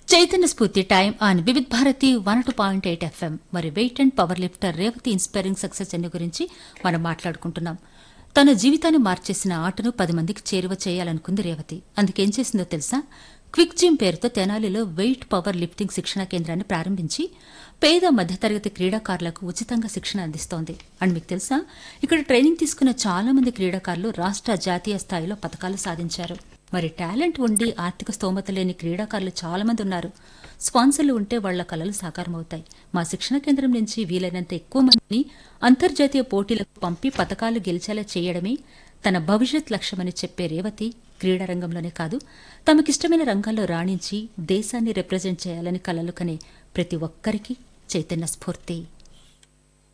Chaitanya Spoorthi time on Vividh Bharati one two point eight FM మరి weight and power lifter Revathi inspiring success అనే గురించి మనం మాట్లాడుకుంటున్నాం తన జీవితాన్ని మార్చేసిన ఆటను పది మందికి చేరువ చేయాలనుకుంది రేవతి అందుకేం చేసిందో తెలుసా క్విక్ జిమ్ పేరుతో తెనాలిలో వెయిట్ పవర్ లిఫ్టింగ్ శిక్షణ కేంద్రాన్ని ప్రారంభించి పేద మధ్యతరగతి క్రీడాకారులకు ఉచితంగా శిక్షణ అందిస్తోంది అండ్ మీకు తెలుసా ఇక్కడ ట్రైనింగ్ తీసుకున్న చాలా మంది క్రీడాకారులు రాష్ట్ర జాతీయ స్థాయిలో పథకాలు సాధించారు మరి టాలెంట్ ఉండి ఆర్థిక స్తోమత లేని క్రీడాకారులు చాలా మంది ఉన్నారు స్పాన్సర్లు ఉంటే వాళ్ల కలలు సాకారమవుతాయి మా శిక్షణ కేంద్రం నుంచి వీలైనంత ఎక్కువ మందిని అంతర్జాతీయ పోటీలకు పంపి పథకాలు గెలిచేలా చేయడమే తన భవిష్యత్ లక్ష్యమని చెప్పే రేవతి క్రీడా రంగంలోనే కాదు తమకిష్టమైన రంగాల్లో రాణించి దేశాన్ని రిప్రజెంట్ చేయాలని కలలు కనే ప్రతి ఒక్కరికి చైతన్య స్ఫూర్తి